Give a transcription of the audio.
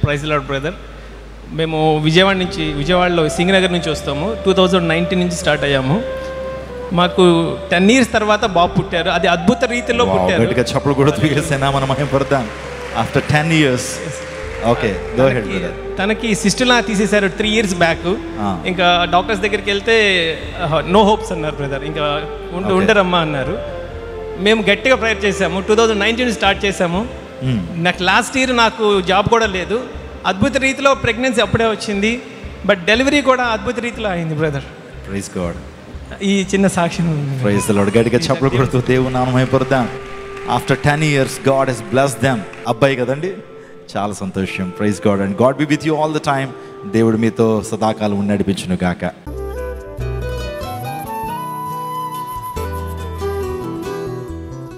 Praise lord brother మేము విజయవాడ నుంచి విజయవాడలో సింగనగర్ నుంచి వస్తాము టూ థౌజండ్ నైన్టీన్ నుంచి స్టార్ట్ అయ్యాము మాకు టెన్ ఇయర్స్ తర్వాత బాబు పుట్టారు అది అద్భుత రీతిలో Wow, పుట్టారు గట్టిగా చప్పలు కూడా తీసేసినా మనం మహిమపడతాం after ten years okay go ahead brother తనకి సిస్టర్లా తీసేశారు త్రీ ఇయర్స్ బ్యాక్ Ah. ఇంకా డాక్టర్స్ దగ్గరికి వెళ్తే నో హోప్స్ అన్నారు బ్రదర్ ఇంకా ఉండు Okay. ఉండరమ్మా అన్నారు మేము గట్టిగా ప్రేయర్ చేసాము టూ థౌజండ్ నైన్టీన్ స్టార్ట్ చేసాము నాకు లాస్ట్ ఇయర్ నాకు జాబ్ కూడా లేదు అద్భుత రీతిలో ప్రెగ్నెన్సీ అప్పుడే వచ్చింది బట్ డెలివరీ కూడా అద్భుత రీతిలో అయింది బ్రదర్ ప్రైజ్ గాడ్ ఈ చిన్న సాక్ష్యం ఉంది. ప్రైజ్ లాడ్ గట్టిగా చప్పలు కొడుతూ దేవుని నామం మహిమపడతాం after ten years God has bless them అబ్బాయి కదండి చాలా సంతోషం praise God and God be with you all the time దేవుడు మీతో సదాకాలం ఉండి నడిపించును గాక